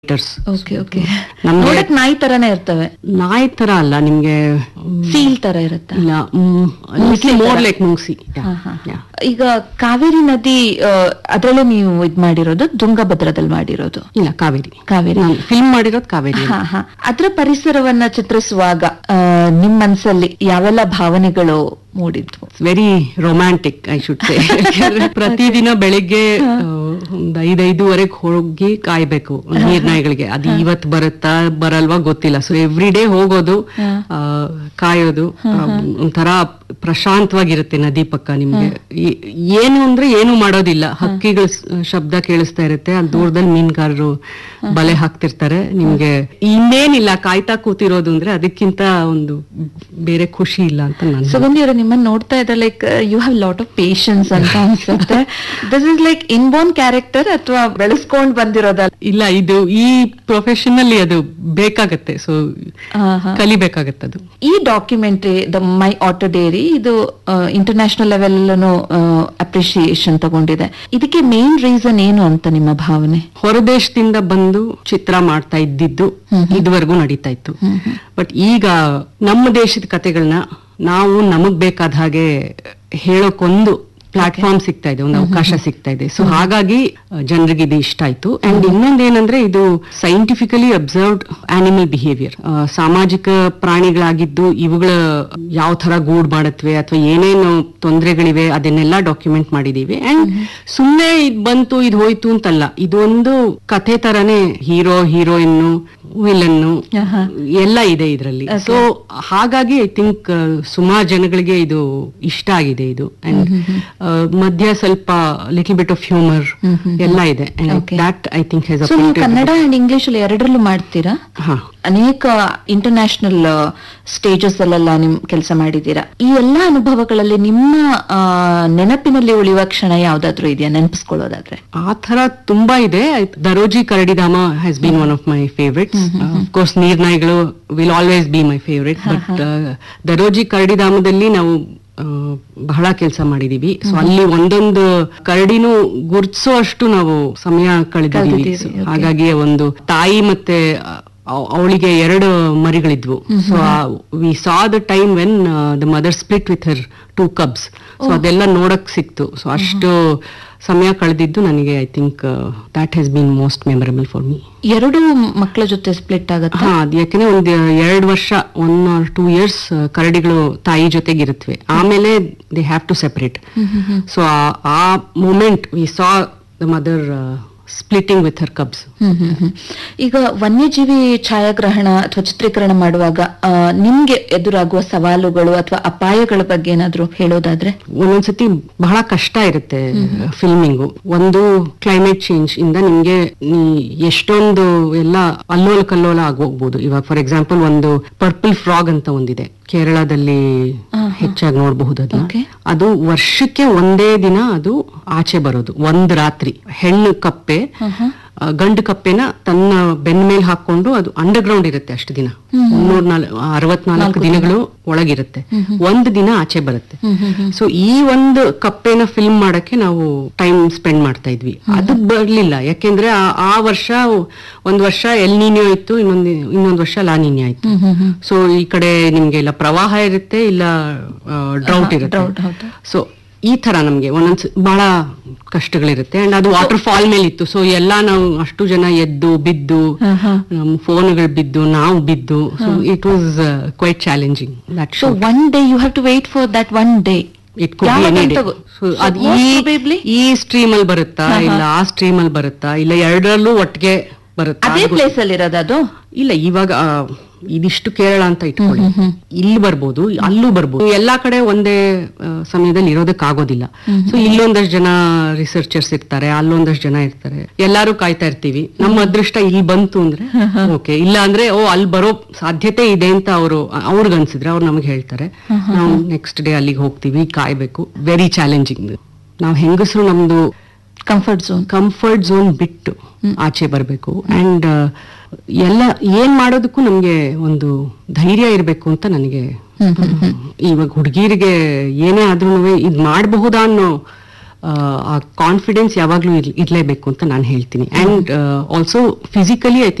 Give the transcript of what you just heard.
Characters okay okay ನಮ್ಗೆ- ನೋಡಕ್ ನಾಯಿ ತರಾನೇ ಇರ್ತವೆ ನಾಯಿ ತರ ಅಲ್ಲ ನಿಮ್ಗೆ ಸೀಲ್ ತರ ಇರುತ್ತಾ ಇಲ್ಲ ಮೋರ್ ಲೈಕ್ ಮುಂಗ್ಸಿ ಹಾ, ಹಾ. ಈಗ ಕಾವೇರಿ ನದಿ ಅದರಲ್ಲೇ ನೀವು ಇದ್ ಮಾಡಿರೋದು ತುಂಗಭದ್ರದಲ್ಲಿ ಮಾಡಿರೋದು ಇಲ್ಲ ಕಾವೇರಿ ಕಾವೇರಿ ಫಿಲ್ಮ್ ಮಾಡಿರೋದು ಕಾವೇರಿ ಹಾ ಹಾ ಅದ್ರ ಪರಿಸರವನ್ನ ಚಿತ್ರಿಸುವಾಗ ಆ, ನಿಮ್ ಮನ್ಸಲ್ಲಿ ಯಾವೆಲ್ಲ ಭಾವನೆಗಳು ಮೂಡಿದ್ವು very romantic I should say ಪ್ರತಿದಿನ ಬೆಳಿಗ್ಗೆ ಆ, ಒಂದ್ ಐದೈದುವರೆಗೆ ಹೋಗಿ ಕಾಯ್ಬೇಕು ನೀರ್ನಾಯಿಗಳಿಗೆ ಅದು ಇವತ್ ಬರುತ್ತಾ ಬರಲ್ವಾ ಗೊತ್ತಿಲ್ಲ ಸೊ ಎವ್ರಿ ಡೇ ಹೋಗೋದು ಆ, ಕಾಯೋದು ಆ, ಒಂಥರ ಪ್ರಶಾಂತವಾಗಿರುತ್ತೆ ನದಿ ಪಕ್ಕ ನಿಮ್ಗೆ ಈ- ಏನು ಅಂದ್ರೆ ಏನು ಮಾಡೋದಿಲ್ಲ ಹಕ್ಕಿಗಳ ಸ್- ಶಬ್ದ ಕೇಳಿಸ್ತಾ ಇರುತ್ತೆ ಅಲ್ಲಿ ದೂರದಲ್ಲಿ ಮೀನ್ಗಾರರು ಬಲೆ ಹಾಕ್ತಿರ್ತಾರೆ ನಿಮ್ಗೆ ಇನ್ನೇನಿಲ್ಲ ಕಾಯ್ತಾ ಕೂತಿರೋದು ಅಂದ್ರೆ ಅದಕ್ಕಿಂತ ಒಂದು ಬೇರೆ ಖುಷಿ ಇಲ್ಲ ಅಂತ ನಾನು ಸುಗಂಧಿ ಅವರ ನಿಮ್ಮನ್ನ ನೋಡ್ತಾ ಇದ್ರೆ like you have lot of patience ಅಂತ ಅನ್ಸುತ್ತೆ this is like inborn character ಅಥವಾ ಬೆಳೆಸ್ಕೊಂಡ್ ಬಂದಿರೋದಲ್ಲ ಇಲ್ಲ ಇದು ಈ ಪ್ರೊಫೆಷನ್ ಅಲ್ಲಿ ಅದು ಬೇಕಾಗತ್ತೆ ಸೊ ಆಹಾ. ಕಲಿಬೇಕಾಗತ್ತೆ ಅದು ಈ documentary the my otter diary ಇದು ಇಂಟರ್ನ್ಯಾಷನಲ್ ಲೆವೆಲ್ ಅಪ್ರಿಶಿಯೇಷನ್ ತಗೊಂಡಿದೆ ಇದಕ್ಕೆ ಮೇನ್ ರೀಸನ್ ಏನು ಅಂತ ನಿಮ್ಮ ಭಾವನೆ ಹೊರದೇಶದಿಂದ ಬಂದು ಚಿತ್ರ ಮಾಡ್ತಾ ಇದ್ದಿದ್ದು ಇದುವರೆಗೂ ನಡೀತಾ ಇತ್ತು ಬಟ್ ಈಗ ನಮ್ಮ ದೇಶದ ಕತೆಗಳನ್ನ ನಾವು ನಮಗ್ ಬೇಕಾದ ಹಾಗೆ ಹೇಳೋಕೊಂದು ಪ್ಲಾಟ್ಫಾರ್ಮ್ ಸಿಗ್ತಾ ಇದೆ ಒಂದು ಅವಕಾಶ ಸಿಗ್ತಾ ಇದೆ ಸೊ ಹಾಗಾಗಿ ಜನರಿಗೆ ಇದು ಇಷ್ಟ ಆಯ್ತು ಅಂಡ್ ಇನ್ನೊಂದೇನಂದ್ರೆ ಇದು ಸೈಂಟಿಫಿಕಲಿ ಅಬ್ಸರ್ವ್ಡ್ ಆನಿಮಲ್ ಬಿಹೇವಿಯರ್ ಸಾಮಾಜಿಕ ಪ್ರಾಣಿಗಳಾಗಿದ್ದು ಇವುಗಳ ಯಾವ ತರ ಗೂಡ್ ಮಾಡತ್ವೆ ಅಥವಾ ಏನೇನು ತೊಂದರೆಗಳಿವೆ ಅದನ್ನೆಲ್ಲ ಡಾಕ್ಯುಮೆಂಟ್ ಮಾಡಿದೀವಿ ಅಂಡ್ ಸುಮ್ನೆ ಇದ್ ಬಂತು ಇದು ಹೋಯ್ತು ಅಂತಲ್ಲ ಇದೊಂದು ಕಥೆ ತರನೇ ಹೀರೋ ಹೀರೋಯಿನ್ನು ವಿಲನ್ನು ಆಹಾ. ಎಲ್ಲ ಇದೆ ಇದರಲ್ಲಿ ಸೊ ಹಾಗಾಗಿ ಐ ಥಿಂಕ್ ಸುಮಾರು ಜನಗಳಿಗೆ ಇದು ಇಷ್ಟ ಆಗಿದೆ ಇದು ಅಂಡ್ ಮಧ್ಯ ಸ್ವಲ್ಪ ಲಿಟಲ್ ಬಿಟ್ ಆಫ್ ಹ್ಯೂಮರ್ ಎಲ್ಲ ಇದೆ Okay. That I think he's so ನೀವು ಕನ್ನಡ ಅಂಡ್ ಇಂಗ್ಲಿಷ್ ಅಲ್ಲಿ ಎರಡರಲ್ಲೂ ಮಾಡ್ತೀರಾ ಹಾ ಅನೇಕ ಇಂಟರ್ನ್ಯಾಷನಲ್ ಸ್ಟೇಜಸ್ ಅಲ್ಲೆಲ್ಲ ನಿಮ್ ಕೆಲಸ ಮಾಡಿದ್ದೀರಾ ಈ ಎಲ್ಲಾ ಅನುಭವಗಳಲ್ಲಿ ನಿಮ್ಮ ಆ, ನೆನಪಿನಲ್ಲಿ ಉಳಿಯುವ ಕ್ಷಣ ಯಾವ್ದಾದ್ರು ಇದೆಯಾ ನೆನಪಿಸ್ಕೊಳ್ಳೋದಾದ್ರೆ ಆ ತರ ತುಂಬಾ ಇದೆ ದರೋಜಿ ಕರಡಿಧಾಮ has been one of my favourites course ನೀರ್ನಾಯಿಗಳು will always be my favourite but Daroji ಕರಡಿಧಾಮದಲ್ಲಿ ನಾವು ಆ, ಬಹಳ ಕೆಲಸ ಮಾಡಿದೀವಿ ಸೊ ಅಲ್ಲಿ ಒಂದೊಂದು ಕರಡಿನೂ ಗುರ್ತಿಸೋ ಅಷ್ಟು ನಾವು ಸಮಯ ಕಳೆದಿದ್ದೀವಿ ಕಳ್ದಿದ್ದೀರಿ, So, okay. ಹಾಗಾಗಿ ಒಂದು ತಾಯಿ ಮತ್ತೆ ಅವಳಿಗೆ ಎರಡು ಮರಿಗಳಿದ್ವು so we saw the time when the mother split with her two cubs so ಅದೆಲ್ಲ ನೋಡಕ್ ಸಿಕ್ತು ಸೊ ಅಷ್ಟು ಸಮಯ ಕಳೆದಿದ್ದು ನನಗೆ I think that has been most memorable for me ಎರಡು ಮಕ್ಕಳ ಜೊತೆ ಸ್ಪ್ಲಿಟ್ ಆಗತ್ತೆ ಹಾ ಅದ್ ಯಾಕಂದ್ರೆ ಒಂದ್ ಎರಡು ವರ್ಷ ಒನ್ ಆರ್ ಟೂ ಇಯರ್ಸ್ ಕರಡಿಗಳು ತಾಯಿ ಜೊತೆಗಿರುತ್ತವೆ ಆಮೇಲೆ they have to separate so ಆ moment we saw the mother splitting with her cubs hmm hmm hmm. ಈಗ ವನ್ಯಜೀವಿ ಛಾಯಾಗ್ರಹಣ ಅಥವಾ ಚಿತ್ರೀಕರಣ ಮಾಡುವಾಗ ಆ, ನಿಮ್ಗೆ ಎದುರಾಗುವ ಸವಾಲುಗಳು ಅಥವಾ ಅಪಾಯಗಳ ಬಗ್ಗೆ ಏನಾದ್ರು ಹೇಳೋದಾದ್ರೆ ಒಂದೊಂದ್ಸತಿ ಬಹಳ ಕಷ್ಟ ಇರುತ್ತೆ ಫಿಲ್ಮಿಂಗು ಒಂದು ಕ್ಲೈಮೇಟ್ ಚೇಂಜ್ ಇಂದ ನಿಮ್ಗೆ ನೀ ಎಷ್ಟೊಂದು ಎಲ್ಲ ಅಲ್ಲೋಲ ಕಲ್ಲೋಲ ಆಗೋಗ್ಬೋದು ಇವಾಗ ಫಾರ್ ಎಕ್ಸಾಂಪಲ್ ಒಂದು ಪರ್ಪಲ್ ಫ್ರಾಗ್ ಅಂತ ಒಂದಿದೆ ಕೇರಳದಲ್ಲಿ ಹೆಚ್ಚಾಗಿ ನೋಡಬಹುದು ಅದನ್ನ Okay. ಅದು ವರ್ಷಕ್ಕೆ ಒಂದೇ ದಿನ ಅದು ಆಚೆ ಬರೋದು ಒಂದ್ ರಾತ್ರಿ ಹೆಣ್ಣು ಕಪ್ಪೆ ಆ, ಗಂಡು ಕಪ್ಪೆನ ತನ್ನ ಬೆನ್ನ ಮೇಲೆ ಹಾಕೊಂಡು ಅದು ಅಂಡರ್ ಗ್ರೌಂಡ್ ಇರುತ್ತೆ ಅಷ್ಟು ದಿನ ಮುನ್ನೂರ ನಾಲ್ ಅರವತ್ನಾಲ್ಕು ದಿನಗಳು ಒಳಗಿರುತ್ತೆ ಒಂದ್ ದಿನ ಆಚೆ ಬರುತ್ತೆ ಸೊ ಈ ಒಂದು ಕಪ್ಪೆನ ಫಿಲ್ಮ್ ಮಾಡಕ್ಕೆ ನಾವು ಟೈಮ್ ಸ್ಪೆಂಡ್ ಮಾಡ್ತಾ ಇದ್ವಿ ಅದು ಬರ್ಲಿಲ್ಲ ಯಾಕೆಂದ್ರೆ ಆ- ಆ ವರ್ಷ ಒಂದ್ ವರ್ಷ ಎಲ್ ನೀನ್ಯೋ ಇತ್ತು ಇನ್ನೊಂದ್ ಇನ್ನೊಂದ್ ವರ್ಷ ಲಾ ನೀನ್ಯೋ ಆಯ್ತು ಸೊ ಈ ಕಡೆ ನಿಮ್ಗೆ ಇಲ್ಲ ಪ್ರವಾಹ ಇರುತ್ತೆ ಇಲ್ಲ ಡ್ರೌಟ್ drought, ಇರುತ್ತೆ ಹೌದು. ಸೊ ಈ ತರ ನಮ್ಗೆ ಒಂದೊಂದ್ಸ ಬಹಳ ಕಷ್ಟಗಳಿರುತ್ತೆ ಅಂಡ್ ಅದು ವಾಟರ್ ಫಾಲ್ ಮೇಲೆ ಇತ್ತು ಸೊ ಎಲ್ಲಾ ನಾವು ಅಷ್ಟು ಜನ ಎದ್ದು ಬಿದ್ದು ನಮ್ ಫೋನ್ಗಳು ಬಿದ್ದು ನಾವು ಬಿದ್ದು so it was quite challenging that so one day you have to wait for that one day it could be any day ಅದ್ ಈ ಈ ಸ್ಟ್ರೀಮ್ ಅಲ್ಲಿ ಬರುತ್ತಾ ಇಲ್ಲ ಆ ಸ್ಟ್ರೀಮ್ ಅಲ್ಲಿ ಬರುತ್ತಾ ಇಲ್ಲ ಎರಡರಲ್ಲೂ ಒಟ್ಟಿಗೆ ಬರುತ್ತಾ ಅದೇ ಪ್ಲೇಸ್ ಅಲ್ಲಿ ಇರೋದು ಅದು ಇಲ್ಲ ಇವಾಗ ಆ, ಇದಿಷ್ಟು ಕೇರಳ ಅಂತ ಇಟ್ಕೊಳ್ಳಿ ಇಲ್ಲಿ ಬರ್ಬೋದು ಅಲ್ಲೂ ಬರ್ಬೋದು ಎಲ್ಲಾ ಕಡೆ ಒಂದೇ ಆ, ಸಮಯದಲ್ಲಿ ಇರೋದಕ್ಕೆ ಆಗೋದಿಲ್ಲ ಸೊ ಇಲ್ಲೊಂದಷ್ಟು ಜನ ರಿಸರ್ಚರ್ಸ್ ಇರ್ತಾರೆ ಅಲ್ಲೊಂದಷ್ಟು ಜನ ಇರ್ತಾರೆ ಎಲ್ಲಾರು ಕಾಯ್ತಾ ಇರ್ತೀವಿ ನಮ್ಮ ಅದೃಷ್ಟ ಇಲ್ಲಿ ಬಂತು ಅಂದ್ರೆ ಓಕೆ ಇಲ್ಲ ಅಂದ್ರೆ ಓ ಅಲ್ಲಿ ಬರೋ ಸಾಧ್ಯತೆ ಇದೆ ಅಂತ ಅವರು ಅವ್ರಿಗೆ ಅನ್ಸಿದ್ರೆ ಅವ್ರು ನಮಗೆ ಹೇಳ್ತಾರೆ ನಾವು ನೆಕ್ಸ್ಟ್ ಡೇ ಅಲ್ಲಿಗೆ ಹೋಗ್ತೀವಿ ಕಾಯ್ಬೇಕು ವೆರಿ ಚಾಲೆಂಜಿಂಗ್ ನಾವು ಹೆಂಗಸರು ನಮ್ದು ಕಂಫರ್ಟ್ ಝೋನ್ ಕಂಫರ್ಟ್ ಝೋನ್ ಬಿಟ್ಟು ಆಚೆ ಬರಬೇಕು ಅಂಡ್ ಎಲ್ಲ ಏನ್ ಮಾಡೋದಕ್ಕೂ ನಮ್ಗೆ ಒಂದು ಧೈರ್ಯ ಇರಬೇಕು ಅಂತ ನನಗೆ ಇವಾಗ ಹುಡುಗಿರಿಗೆ ಏನೇ ಆದ್ರೂ ಇದ್ ಮಾಡಬಹುದಾ ಅನ್ನೋ ಆ ಕಾನ್ಫಿಡೆನ್ಸ್ ಯಾವಾಗ್ಲೂ ಇರ್- ಇರ್ಲೇಬೇಕು ಅಂತ ನಾನು ಹೇಳ್ತೀನಿ ಅಂಡ್ ಆಲ್ಸೋ ಫಿಸಿಕಲಿ ಐ